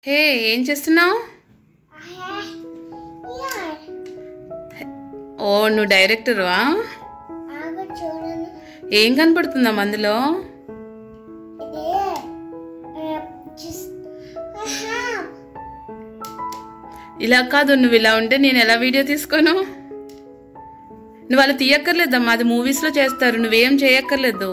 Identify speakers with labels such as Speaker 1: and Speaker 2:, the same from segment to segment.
Speaker 1: హే ఏం చేస్తున్నావు ఓ నువ్వు డైరెక్టర్వా
Speaker 2: ఆగు చూడండి
Speaker 1: ఏం కనపడుతుందా అందులో
Speaker 2: ఇది ఆ, just- ఆహా.
Speaker 1: ఇలా కాదు నువ్వు ఇలా ఉంటే నేను ఎలా వీడియో తీసుకోను నువ్వు అలా తీయక్కర్లేదమ్మా అది మూవీస్లో చేస్తారు నువ్వేం చేయక్కర్లేదు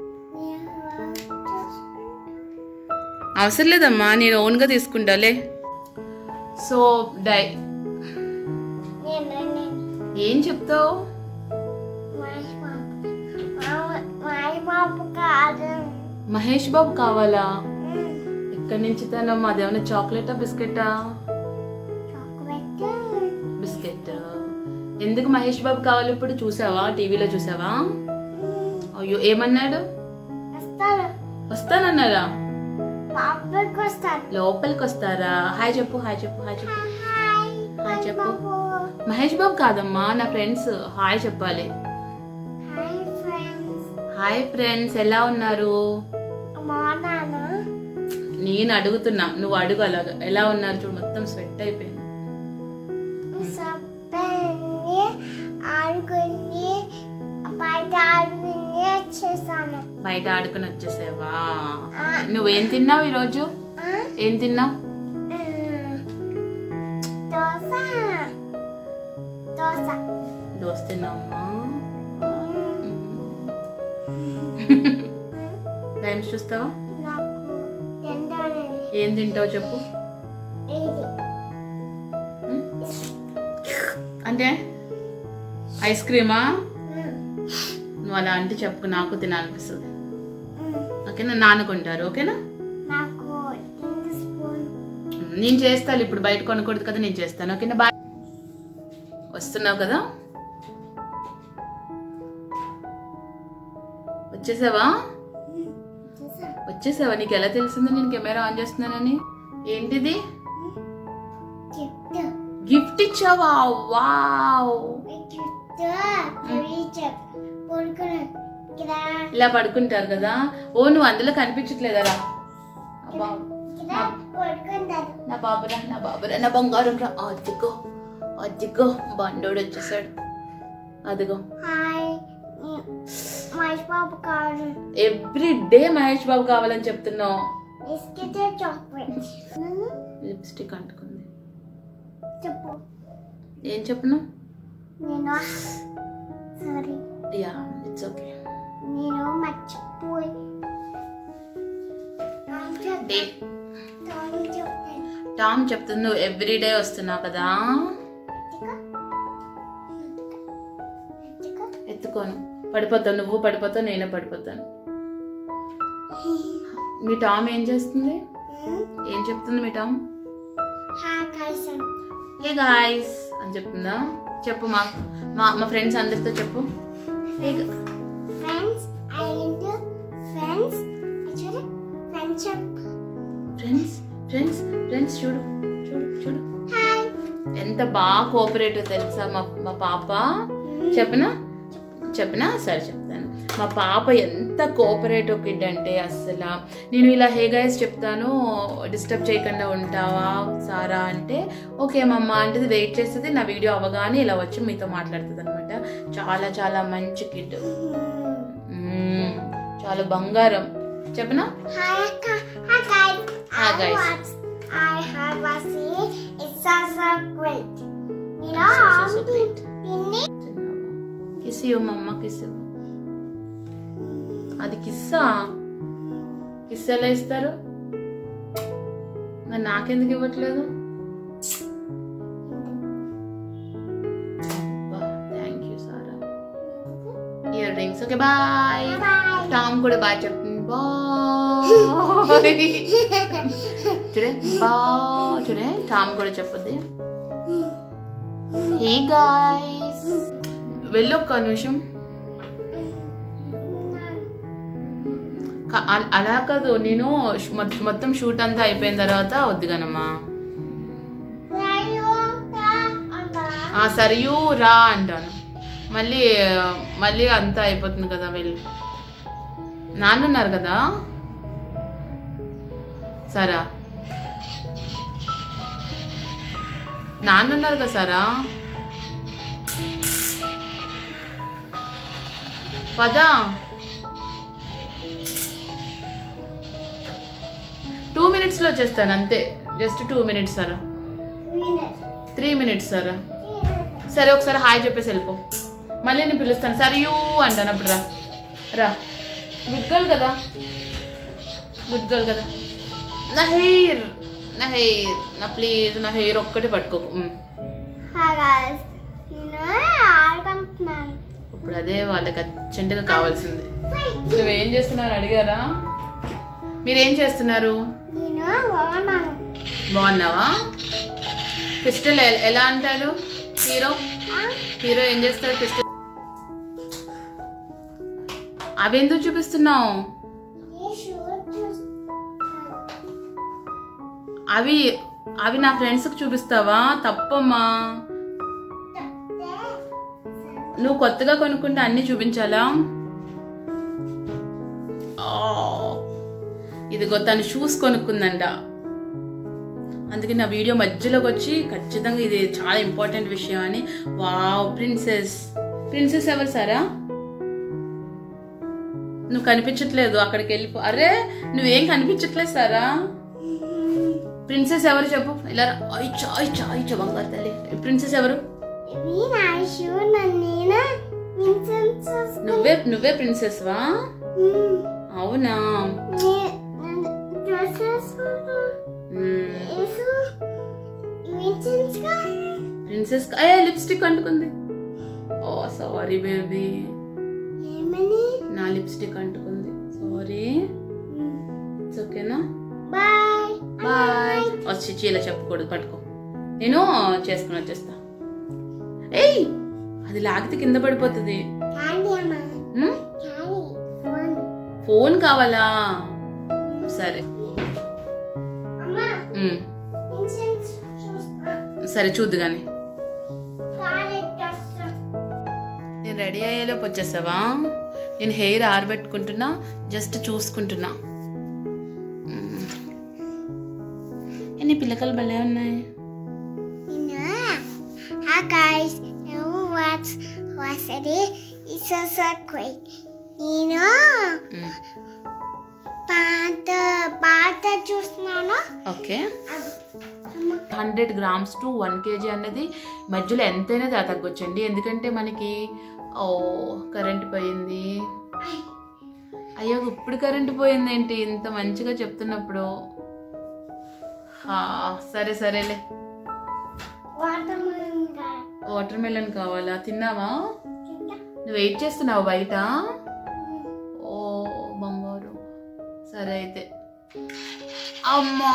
Speaker 1: అవసరం లేదమ్మా నేను ఓన్గా తీసుకుంటాలే సో డై
Speaker 2: నేను నేను
Speaker 1: ఏం చెప్తావు
Speaker 2: మహేష్ బాబు మా- మహేష్ బాబు కాదు
Speaker 1: మహేష్ బాబు కావాలా
Speaker 2: మ్మ్.
Speaker 1: ఎక్కడి నుంచి తనమ్మా అదేమన్నా చాక్లెటా బిస్కెటా
Speaker 2: చాక్లెట్
Speaker 1: బిస్కెట్ ఎందుకు మహేష్ బాబు కావాలి ఇప్పుడు చూసావా టీవీలో చూసావా అయ్యో ఏమన్నాడు
Speaker 2: వస్తారు
Speaker 1: వస్తానన్నారా
Speaker 2: పాపకి వస్తారు
Speaker 1: లోపలికి వస్తారా హాయ్ చెప్పు హాయ్ చెప్పు హాయ్ చెప్పు
Speaker 2: హాయ్
Speaker 1: హాయ్ చెప్పు
Speaker 2: బాబు
Speaker 1: మహేష్ బాబు కాదమ్మా నా ఫ్రెండ్స్ హాయ్ చెప్పాలి
Speaker 2: హాయ్ ఫ్రెండ్స్
Speaker 1: హాయ్ ఫ్రెండ్స్ ఎలా ఉన్నారు
Speaker 2: బాగున్నాను
Speaker 1: నేను అడుగుతున్నా నువ్వు అడుగు అలాగా ఎలా ఉన్నారు చూడు మొత్తం స్వెట్ అయిపోయింది
Speaker 2: సబ్బని ఆడుకుని బయట ఆడుకుని వచ్చేసాను
Speaker 1: బయట ఆడుకుని వచ్చేసావా
Speaker 2: ఆ.
Speaker 1: నువ్వేం తిన్నావు ఈరోజు
Speaker 2: ఆ?
Speaker 1: ఏం తిన్నావు
Speaker 2: మ్మ్. దోశ దోశ
Speaker 1: దోశ తిన్నావమ్మా
Speaker 2: మ్మ్.
Speaker 1: టైమ్స్ చూస్తావా
Speaker 2: నాకు తింటానండి
Speaker 1: ఏం తింటావు చెప్పు
Speaker 2: ఇది
Speaker 1: ఉమ్? అంటే ఐస్ క్రీమా
Speaker 2: మ్మ్.
Speaker 1: నువ్వు అలా అంటే చెప్పు నాకు తినాలనిపిస్తుంది
Speaker 2: మ్మ్.
Speaker 1: ఓకేనా నానుకుంటారు ఓకేనా
Speaker 2: నాకు కింద స్పూన్
Speaker 1: ఉమ్, నేను చేస్తాను ఇప్పుడు బయట కొనకూడదు కదా నేను చేస్తాను ఓకేనా బాయ్ వస్తున్నావు కదా వచ్చేసావా
Speaker 2: చూసా
Speaker 1: వచ్చేసావా నీకు ఎలా తెలిసింది నేను కెమెరా ఆన్ చేస్తున్నానని ఏంటిది
Speaker 2: చెప్తా
Speaker 1: గిఫ్ట్ ఇచ్చావా వావ్
Speaker 2: చెప్తా పడుకున్నాను ఇక్కడ
Speaker 1: ఇలా పడుకుంటారు కదా ఓ నువ్వు అందులో కనిపించట్లేదరా అబ్బా
Speaker 2: ఇక్కడ పడుకుంటారు
Speaker 1: నా బాబురా నా బాబురా నా బంగారం రా అదిగో అదిగో బండోడు వచ్చేసాడు అదిగో
Speaker 2: హాయ్ మహేష్ బాబు కాదు
Speaker 1: ఎవ్రీ డే మహేష్ బాబు కావాలని చెప్తున్నావు
Speaker 2: బిస్కెట్ చాక్లెట్
Speaker 1: లిప్స్టిక్ అంటుకుంది
Speaker 2: చెప్పు
Speaker 1: ఏం చెప్పను
Speaker 2: నేను సారీ
Speaker 1: యా ఇట్స్ ఓకే
Speaker 2: నేను మర్చిపోయి టామ్
Speaker 1: డే
Speaker 2: చెప్తాను. టామ్ చెప్తాను.
Speaker 1: టామ్ చెప్తుంది నువ్వు ఎవ్రీ డే వస్తున్నావు కదా
Speaker 2: ఎత్తుకో. ఎత్తుకో.
Speaker 1: ఎత్తుకోను పడిపోతావు నువ్వు పడిపోతావు నేను పడిపోతాను మీ టామ్ ఏం చేస్తుంది
Speaker 2: హ్మ్.
Speaker 1: ఏం చెప్తుంది మీ టామ్
Speaker 2: హాయ్ కైసన్
Speaker 1: హే గాయస్ అని చెప్తుందా చెప్పు మా మా మా ఫ్రెండ్స్ అందరితో చెప్పు hey
Speaker 2: friends I into friends చూడు ఫ్రెండ్షిప్
Speaker 1: ఫ్రెండ్స్ ఫ్రెండ్స్ ఫ్రెండ్స్ చూడు చూడు చూడు
Speaker 2: హాయ్
Speaker 1: ఎంత బాగా కోఆపరేటివ్ తెలుసా మా మా పాప చెప్పనా చెప్పనా సరే చెప్తాను మా పాప ఎంత కోఆపరేటివ్ కిడ్ అంటే అస్సలు నేను ఇలా హే గైస్ చెప్తాను డిస్టర్బ్ చేయకుండా ఉంటావా సారా అంటే ఓకే మమ్మ అంటే వెయిట్ చేస్తుంది నా వీడియో అవ్వగానే ఇలా వచ్చి మీతో మాట్లాడుతుంది అనమాట చాలా చాలా మంచి కిడ్ చాలా బంగారం చెప్పనా
Speaker 2: హాయ్ అక్క hi guys
Speaker 1: Hi, guys.
Speaker 2: I have a see it's so so great you know
Speaker 1: So, so, so great.
Speaker 2: దీన్ని
Speaker 1: కిస్ ఇవ్వు మమ్మ కిస్ ఇవ్వు అది కిస్సా కిస్ ఎలా ఇస్తారు మరి నాకెందుకు ఇవ్వట్లేదు thank you Sara earrings okay bye
Speaker 2: Bye.
Speaker 1: Tom కూడా బాయ్ చెప్తుంది బాయ్ చూడే బాయ్ చూడే టామ్ కూడా చెప్పొద్ది హే గాయ్స్ వెళ్ళు ఒక్క నిమిషం క- అ- అలా కాదు నేను ష్- మొ- మొత్తం షూట్ అంతా అయిపోయిన తర్వాత వద్దుగానమ్మా ఆ సరియు రా అంటాను మళ్ళీ మళ్ళీ అంతా అయిపోతుంది కదా వెళ్ళి నాన్నున్నారు కదా సరా నాన్న ఉన్నారు కదా సారా పదా టూ మినిట్స్లో వచ్చేస్తాను అంతే just two minutes Sara three minutes Sara సరే ఒకసారి హాయ్ చెప్పేసి వెళ్ళిపో మళ్ళీ నేను పిలుస్తాను సరే యూ అంటాను అప్పుడు రా రా గుడ్ గర్ల్ కదా గుడ్ గర్ల్ కదా నా హెయిర్ నా హెయిర్ నా ప్లీజ్ నా హెయిర్ ఒక్కటే పట్టుకోకు ఉమ్.
Speaker 2: Hi guys. నేను ఆడుకుంటున్నాను
Speaker 1: ఇప్పుడు అదే వాళ్ళకి అర్జెంటుగా కావాల్సింది నువ్వేం చేస్తున్నారు అడిగారా మీరేం చేస్తున్నారు
Speaker 2: నేను బాగున్నాను
Speaker 1: బాగున్నావా పిస్టల్ ఎ- ఎలా అంటారు హీరో హీరో ఏం చేస్తాడు పిస్టల్ అవి ఎందుకు చూపిస్తున్నావు అవి అవి నా ఫ్రెండ్స్కి చూపిస్తావా తప్పమ్మా నువ్వు కొత్తగా కొనుక్కుంటే అన్ని చూపించాలా ఆ, ఇదిగో తను షూస్ కొనుక్కుందంట అందుకే నా వీడియో మధ్యలోకి వచ్చి ఖచ్చితంగా ఇది చాలా ఇంపార్టెంట్ విషయం అని వావ్ ప్రిన్సెస్ ప్రిన్సెస్ ఎవరు సారా నువ్వు కనిపించట్లేదు అక్కడికి వెళ్ళిపో అరే నువ్వేం కనిపించట్లేదు సారా ప్రిన్సెస్ ఎవరు చెప్పు ఇలా రా. ఐచ్చా ఐచ్చా ఐచ్చా బంగారు తల్లి ప్రిన్సెస్ ఎవరు
Speaker 2: ఇవి నా షూ నేను విన్సెన్స్
Speaker 1: నువ్వే నువ్వే ప్రిన్సెస్ వా అవునా
Speaker 2: డ్రెస్సెస్ విన్సెన్స్
Speaker 1: ప్రిన్సెస్ ఏ లిప్స్టిక్ అంటుకుంది ఓ సారీ బేబీ
Speaker 2: ఏమని
Speaker 1: నా లిప్స్టిక్ అంటుకుంది సారీ ఇట్స్ ఓకేనా
Speaker 2: బాయ్
Speaker 1: బాయ్ వచ్చి చీల చెప్పకూడదు పట్టుకో నేను చేసుకుని వచ్చేస్తా ఏయ్ అది లాగితే కింద పడిపోతుంది
Speaker 2: క్యాండీ అమ్మా
Speaker 1: ఉమ్,
Speaker 2: క్యాండీ ఫోన్
Speaker 1: ఫోన్ కావాలా సరే
Speaker 2: అమ్మా
Speaker 1: ఉమ్,
Speaker 2: విన్సెన్స్ చూస్తా
Speaker 1: సరే చూద్దు కానీ
Speaker 2: కాలేజ్ డ్రెస్
Speaker 1: నేను రెడీ అయ్యేలోపు వచ్చేసావా నేను హెయిర్ ఆరబెట్టుకుంటున్నా జస్ట్ చూసుకుంటున్నా మ్మ్. ఎన్ని పిల్లకలు భలే ఉన్నాయి
Speaker 2: Hi guys, now what's what's it? It's so so great. నేను
Speaker 1: మ్మ్.
Speaker 2: పాత పాత చూస్తున్నాను
Speaker 1: okay hundred grams to one KG అనేది మధ్యలో ఎంతైనా దా- తగ్గొచ్చండి ఎందుకంటే మనకి ఓ కరెంట్ పోయింది అయ్యో ఇప్పుడు కరెంట్ పోయింది ఏంటి ఇంత మంచిగా చెప్తున్నప్పుడు హా, సరే సరేలే
Speaker 2: వాటర్
Speaker 1: వాటర్ మెలన్ కావాలా తిన్నావా నువ్వు వెయిట్ చేస్తున్నావు బయట ఓ బంగారు సరే అయితే అమ్మా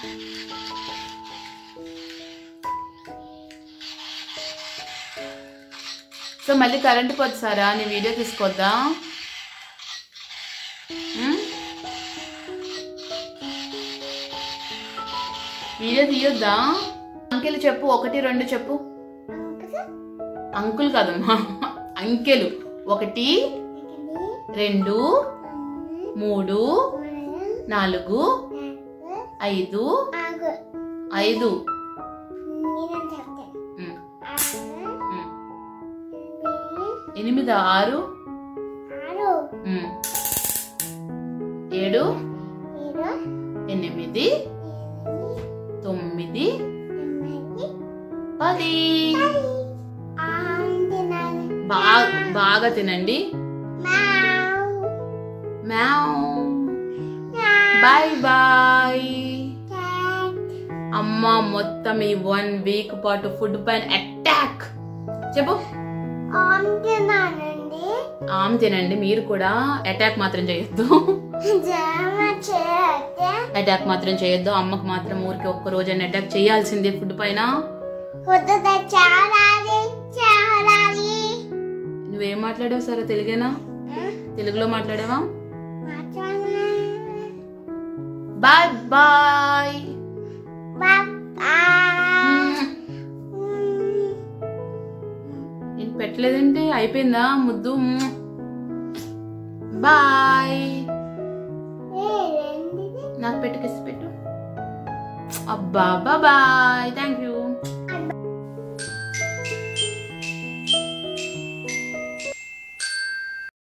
Speaker 1: సో మళ్ళీ కరెంట్ పోదు సారా నీ వీడియో తీసుకోద్దా ఉమ్? వీడియో తీయొద్దా అంకెలు చెప్పు ఒకటి రెండు చెప్పు అంకుల్ కాదమ్మా అంకెలు ఒకటి రెండు మూడు నాలుగు ఐదు
Speaker 2: ఆగు
Speaker 1: ఐదు
Speaker 2: నేను చెప్తాను
Speaker 1: ఉమ్,
Speaker 2: ఆరు
Speaker 1: ఉమ్. ఎనిమిది ఆరు
Speaker 2: ఆరు
Speaker 1: ఉమ్. ఏడు
Speaker 2: ఏడు
Speaker 1: ఎనిమిది తొమ్మిది
Speaker 2: ఎనిమిది
Speaker 1: పది
Speaker 2: ఆంది నాది
Speaker 1: బాగా బాగా తినండి
Speaker 2: మ్యావ్
Speaker 1: మ్యావ్ బాయ్ బాయ్
Speaker 2: cat
Speaker 1: అమ్మ మొత్తం ఈ వన్ వీక్ పాటు ఫుడ్ పైన అటాక్ చెప్పు
Speaker 2: ఆంది నానండి
Speaker 1: ఆమె తినండి మీరు కూడా అటాక్ మాత్రం చేయొద్దు
Speaker 2: జామ చేస్తే
Speaker 1: అటాక్ మాత్రం చేయొద్దు అమ్మకు మాత్రం ఊరికి ఒక్క రోజైనా అటాక్ చేయాల్సిందే ఫుడ్ పైన
Speaker 2: పొద్దుట చాలాలి చాలాలి
Speaker 1: నువ్వేం మాట్లాడావు సరే తెలుగేనా తెలుగులో మాట్లాడావా బాయ్ బాయ్ నేను పెట్టలేదంటే అయిపోయిందా ముద్దు బాయ్ నాకు పెట్టు కిస్ పెట్టు అబ్బా బాయ్ థ్యాంక్ యూ